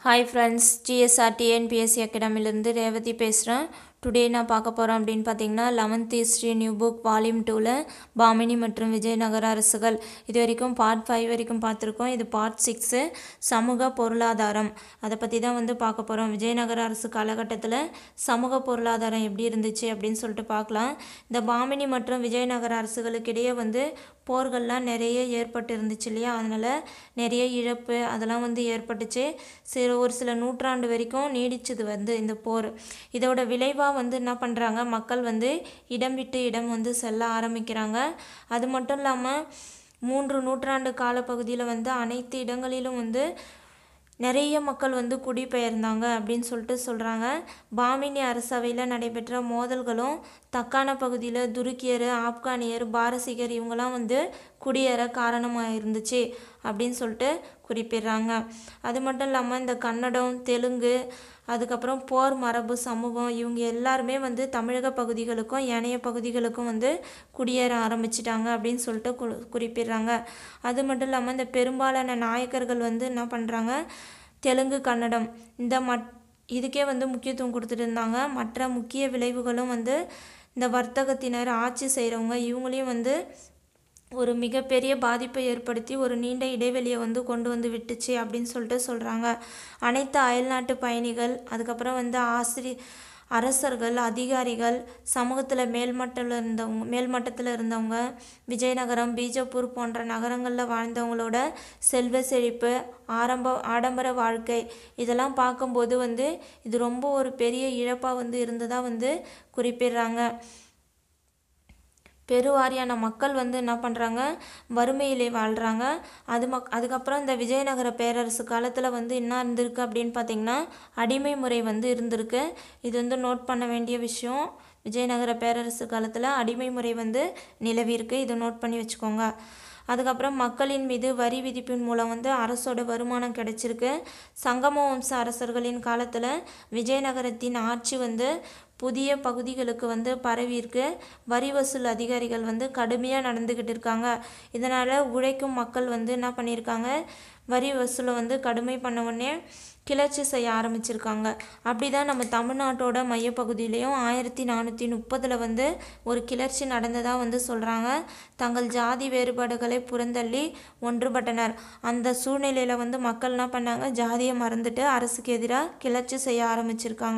hi friends GSR TNPSC அகாடமிலேருந்து ரேவதி பேசுகிறேன் today நான் பார்க்க போகிறோம் அப்படின்னு பார்த்தீங்கன்னா eleventh history new book volume டூவில் பாமினி மற்றும் விஜயநகர அரசுகள் இது வரைக்கும் பார்ட் ஃபைவ் வரைக்கும் பார்த்துருக்கோம் இது பார்ட் சிக்ஸு சமூக பொருளாதாரம் அதை பற்றி தான் வந்து பார்க்க போகிறோம் விஜயநகர அரசு காலகட்டத்தில் சமூக பொருளாதாரம் எப்படி இருந்துச்சு அப்படின்னு சொல்லிட்டு பார்க்கலாம் இந்த பாமினி மற்றும் விஜயநகர அரசுகளுக்கிடையே வந்து போர்கள்லாம் நிறைய ஏற்பட்டு இருந்துச்சு இல்லையா அதனால் நிறைய இழப்பு அதெல்லாம் வந்து ஏற்பட்டுச்சு சில ஒரு சில நூற்றாண்டு வரைக்கும் நீடிச்சது வந்து இந்த போர் இதோட விளைவாக வந்து என்ன பண்ணுறாங்க மக்கள் வந்து இடம் விட்டு இடம் வந்து செல்ல ஆரம்பிக்கிறாங்க அது மட்டும் இல்லாமல் மூன்று நூற்றாண்டு காலப்பகுதியில் வந்து அனைத்து இடங்களிலும் வந்து நிறைய மக்கள் வந்து குடிபெயர்ந்தாங்க அப்படின்னு சொல்லிட்டு சொல்கிறாங்க பாமினி அரசவையில் நடைபெற்ற மோதல்களும் தக்கான பகுதியில் துருக்கியர் ஆப்கானியர் பாரசீகர் இவங்கெல்லாம் வந்து குடியேற காரணமாக இருந்துச்சு அப்படின்னு சொல்லிட்டு குறிப்பிடுறாங்க அது மட்டும் இல்லாமல் இந்த கன்னடம் தெலுங்கு அதுக்கப்புறம் போர் மரபு சமூகம் இவங்க எல்லாருமே வந்து தமிழக பகுதிகளுக்கும் ஏனைய பகுதிகளுக்கும் வந்து குடியேற ஆரம்பிச்சிட்டாங்க அப்படின்னு சொல்லிட்டு கு குறிப்பிடுறாங்க அது மட்டும் இல்லாமல் இந்த பெரும்பாலான நாயக்கர்கள் வந்து என்ன பண்ணுறாங்க தெலுங்கு கன்னடம் இந்த மட் இதுக்கே வந்து முக்கியத்துவம் கொடுத்துட்டு இருந்தாங்க மற்ற முக்கிய விளைவுகளும் வந்து இந்த வர்த்தகத்தினர் ஆட்சி செய்கிறவங்க இவங்களையும் வந்து ஒரு மிகப்பெரிய பாதிப்பை ஏற்படுத்தி ஒரு நீண்ட இடைவெளியை வந்து கொண்டு வந்து விட்டுச்சு அப்படின்னு சொல்லிட்டு சொல்கிறாங்க அனைத்து அயல்நாட்டு பயணிகள் அதுக்கப்புறம் வந்து ஆசிரி அரசர்கள் அதிகாரிகள் சமூகத்தில் மேல்மட்டத்தில் இருந்தவங்க மேல்மட்டத்தில் இருந்தவங்க விஜயநகரம் பீஜப்பூர் போன்ற நகரங்களில் வாழ்ந்தவங்களோட செல்வ செழிப்பு ஆரம்ப ஆடம்பர வாழ்க்கை இதெல்லாம் பார்க்கும்போது வந்து இது ரொம்ப ஒரு பெரிய இழப்பாக வந்து இருந்ததாக வந்து குறிப்பிடுறாங்க பெருவாரியான மக்கள் வந்து என்ன பண்ணுறாங்க வறுமையிலே வாழ்கிறாங்க அது மக் அதுக்கப்புறம் இந்த விஜயநகர பேரரசு காலத்தில் வந்து என்ன இருந்திருக்கு அப்படின்னு பார்த்திங்கன்னா அடிமை முறை வந்து இருந்திருக்கு இது வந்து நோட் பண்ண வேண்டிய விஷயம் விஜயநகர பேரரசு காலத்தில் அடிமை முறை வந்து நிலவிருக்கு இதை நோட் பண்ணி வச்சுக்கோங்க அதுக்கப்புறம் மக்களின் மீது வரி விதிப்பின் மூலம் வந்து அரசோட வருமானம் கிடைச்சிருக்கு சங்கம வம்ச அரசர்களின் காலத்தில் விஜயநகரத்தின் ஆட்சி வந்து புதிய பகுதிகளுக்கு வந்து பரவியிருக்கு வரி வசூல் அதிகாரிகள் வந்து கடுமையாக நடந்துக்கிட்டு இருக்காங்க இதனால் உழைக்கும் மக்கள் வந்து என்ன பண்ணியிருக்காங்க வரி வசூலை வந்து கடுமை பண்ண உடனே கிளர்ச்சி செய்ய ஆரம்பிச்சிருக்காங்க அப்படி தான் நம்ம தமிழ்நாட்டோட மையப்பகுதியிலையும் ஆயிரத்தி நானூற்றி முப்பதில் வந்து ஒரு கிளர்ச்சி நடந்ததாக வந்து சொல்கிறாங்க தங்கள் ஜாதி வேறுபாடுகளை புறந்தள்ளி ஒன்றுபட்டனர் அந்த சூழ்நிலையில் வந்து மக்கள் என்ன பண்ணாங்க ஜாதியை மறந்துட்டு அரசுக்கு எதிராக கிளர்ச்சி செய்ய ஆரம்பிச்சிருக்காங்க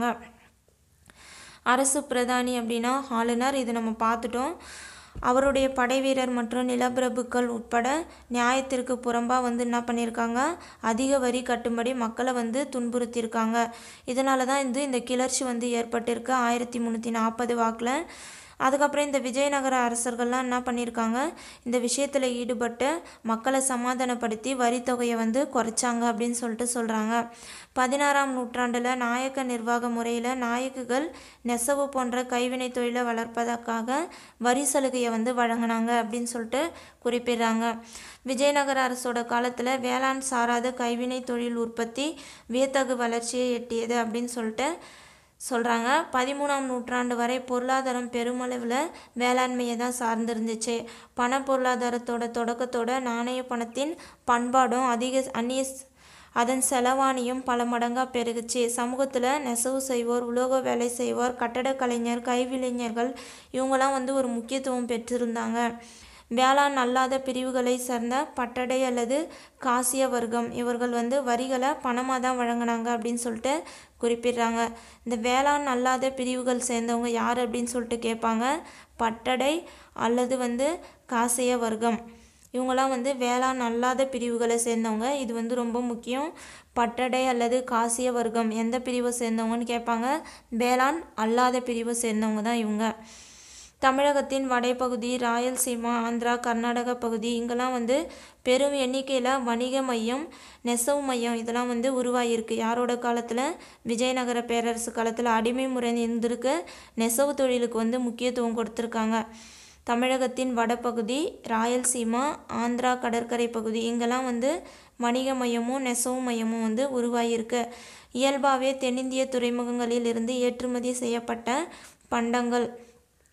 அரசு பிரதானி அப்படின்னா ஆளுநர் இது நம்ம பார்த்துட்டோம் அவருடைய படை வீரர் மற்றும் நிலப்பிரபுக்கள் உட்பட நியாயத்திற்கு புறம்பாக வந்து என்ன பண்ணியிருக்காங்க அதிக வரி கட்டும்படி மக்களை வந்து துன்புறுத்தியிருக்காங்க இதனால தான் வந்து இந்த கிளர்ச்சி வந்து ஏற்பட்டிருக்கு ஆயிரத்தி முந்நூற்றி நாற்பது வாக்கில் அதுக்கப்புறம் இந்த விஜயநகர அரசர்கள்லாம் என்ன பண்ணியிருக்காங்க இந்த விஷயத்தில் ஈடுபட்டு மக்களை சமாதானப்படுத்தி வரித்தொகையை வந்து குறைச்சாங்க அப்படின்னு சொல்லிட்டு சொல்கிறாங்க பதினாறாம் நூற்றாண்டில் நாயக்க நிர்வாக முறையில் நாயக்குகள் நெசவு போன்ற கைவினை தொழிலை வளர்ப்பதற்காக வரி சலுகையை வந்து வழங்கினாங்க அப்படின்னு சொல்லிட்டு குறிப்பிடுறாங்க விஜயநகர அரசோட காலத்தில் வேளாண் சாராத கைவினை தொழில் உற்பத்தி வியத்தகு வளர்ச்சியை எட்டியது அப்படின்னு சொல்லிட்டு சொல்கிறாங்க பதிமூணாம் நூற்றாண்டு வரை பொருளாதாரம் பெருமளவில் வேளாண்மையை தான் சார்ந்திருந்துச்சு பண பொருளாதாரத்தோட தொடக்கத்தோட நாணய பணத்தின் பண்பாடும் அதிக அந்நிய அதன் செலவாணியும் பல மடங்காக பெருகுச்சு சமூகத்தில் நெசவு செய்வோர் உலோக வேலை செய்வோர் கட்டடக் கலைஞர் கைவிளைஞர்கள் இவங்கெல்லாம் வந்து ஒரு முக்கியத்துவம் பெற்றிருந்தாங்க வேளாண் அல்லாத பிரிவுகளை சேர்ந்த பட்டடை அல்லது காசிய வர்க்கம் இவர்கள் வந்து வரிகளை பணமாக தான் வழங்கினாங்க அப்படின்னு சொல்லிட்டு குறிப்பிடுறாங்க இந்த வேளாண் அல்லாத பிரிவுகள் சேர்ந்தவங்க யார் அப்படின்னு சொல்லிட்டு கேட்பாங்க பட்டடை அல்லது வந்து காசிய வர்க்கம் இவங்களாம் வந்து வேளாண் அல்லாத பிரிவுகளை சேர்ந்தவங்க இது வந்து ரொம்ப முக்கியம் பட்டடை அல்லது காசிய வர்க்கம் எந்த பிரிவை சேர்ந்தவங்கன்னு கேட்பாங்க வேளாண் அல்லாத பிரிவை சேர்ந்தவங்க தான் இவங்க தமிழகத்தின் வடைப்பகுதி ராயல்சீமா ஆந்திரா கர்நாடக பகுதி இங்கெல்லாம் வந்து பெரும் எண்ணிக்கையில் வணிக மையம் நெசவு மையம் இதெல்லாம் வந்து உருவாகியிருக்கு யாரோட காலத்தில் விஜயநகர பேரரசு காலத்தில் அடிமை முறை இருந்திருக்கு நெசவு தொழிலுக்கு வந்து முக்கியத்துவம் கொடுத்துருக்காங்க தமிழகத்தின் வடபகுதி ராயல்சீமா ஆந்திரா கடற்கரை பகுதி இங்கெல்லாம் வந்து வணிக மையமும் நெசவு மையமும் வந்து உருவாகியிருக்கு இயல்பாகவே தென்னிந்திய துறைமுகங்களில் இருந்து ஏற்றுமதி செய்யப்பட்ட பண்டங்கள்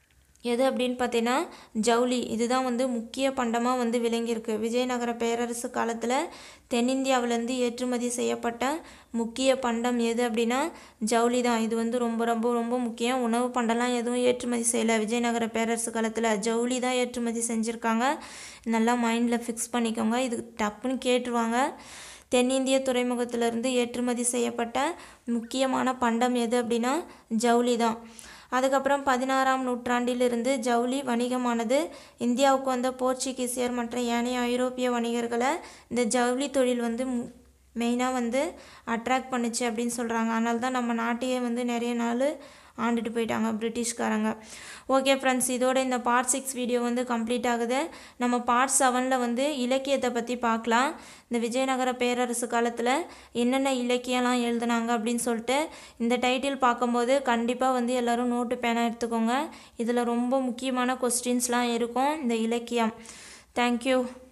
எது அப்படின்னு பார்த்தீங்கன்னா ஜவுளி இதுதான் வந்து முக்கிய பண்டமாக வந்து விளங்கியிருக்கு விஜயநகர பேரரசு காலத்தில் தென்னிந்தியாவிலேருந்து ஏற்றுமதி செய்யப்பட்ட முக்கிய பண்டம் எது அப்படின்னா ஜவுளி தான் இது வந்து ரொம்ப ரொம்ப ரொம்ப முக்கியம் உணவு பண்டம்லாம் எதுவும் ஏற்றுமதி செய்யலை விஜயநகர பேரரசு காலத்தில் ஜவுளி தான் ஏற்றுமதி செஞ்சுருக்காங்க நல்லா மைண்டில் ஃபிக்ஸ் பண்ணிக்கோங்க இது டப்புன்னு கேட்டுருவாங்க தென்னிந்திய துறைமுகத்திலிருந்து ஏற்றுமதி செய்யப்பட்ட முக்கியமான பண்டம் எது அப்படின்னா ஜவுளி தான் அதுக்கப்புறம் பதினாறாம் நூற்றாண்டிலிருந்து ஜவுளி வணிகமானது இந்தியாவுக்கு வந்த போர்ச்சுகீசியர் மற்றும் ஏனைய ஐரோப்பிய வணிகர்களை இந்த ஜவுளி தொழில் வந்து மெயினாக வந்து அட்ராக்ட் பண்ணுச்சு அப்படின்னு சொல்கிறாங்க அதனால தான் நம்ம நாட்டையே வந்து நிறைய நாள் ஆண்டுட்டு போயிட்டாங்க பிரிட்டிஷ்காரங்க ஓகே ஃப்ரெண்ட்ஸ் இதோட இந்த பார்ட் சிக்ஸ் வீடியோ வந்து கம்ப்ளீட் ஆகுது நம்ம பார்ட் செவனில் வந்து இலக்கியத்தை பற்றி பார்க்கலாம் இந்த விஜயநகர பேரரசு காலத்தில் என்னென்ன இலக்கியம்லாம் எழுதுனாங்க அப்படின்னு சொல்லிட்டு இந்த டைட்டில் பார்க்கும்போது கண்டிப்பாக வந்து எல்லோரும் நோட்டு பேனா எடுத்துக்கோங்க இதில் ரொம்ப முக்கியமான கொஸ்டின்ஸ்லாம் இருக்கும் இந்த இலக்கியம் தேங்க்யூ